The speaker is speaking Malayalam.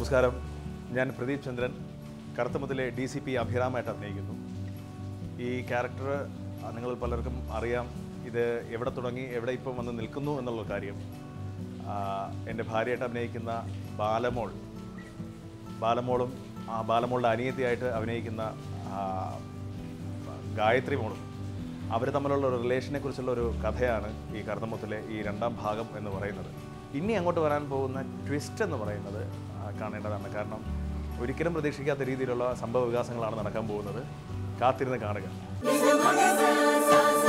നമസ്കാരം ഞാൻ പ്രദീപ് ചന്ദ്രൻ കറുത്തമുത്തിലെ ഡി സി പി അഭിരാമായിട്ട് അഭിനയിക്കുന്നു ഈ ക്യാരക്ടർ നിങ്ങൾ പലർക്കും അറിയാം ഇത് എവിടെ തുടങ്ങി എവിടെ ഇപ്പം വന്ന് നിൽക്കുന്നു എന്നുള്ള കാര്യം ആ, എൻ്റെ ഭാര്യയായിട്ട് അഭിനയിക്കുന്ന ബാലമോൾ ബാലമോളും ആ ബാലമോളുടെ അനിയത്തിയായിട്ട് അഭിനയിക്കുന്ന ആ, ഗായത്രി മോളും അവർ തമ്മിലുള്ള ഒരു റിലേഷനെ കുറിച്ചുള്ള ഒരു കഥയാണ് ഈ കർണമുത്തിലെ ഈ രണ്ടാം ഭാഗം എന്ന് പറയുന്നത് ഇനി അങ്ങോട്ട് വരാൻ പോകുന്ന ട്വിസ്റ്റ് എന്ന് പറയുന്നത് ആ, കാണേണ്ടതാണ് കാരണം ഒരിക്കലും പ്രതീക്ഷിക്കാത്ത രീതിയിലുള്ള സംഭവ വികാസങ്ങളാണ് നടക്കാൻ പോകുന്നത് കാത്തിരുന്ന് കാണുക Sa sa sa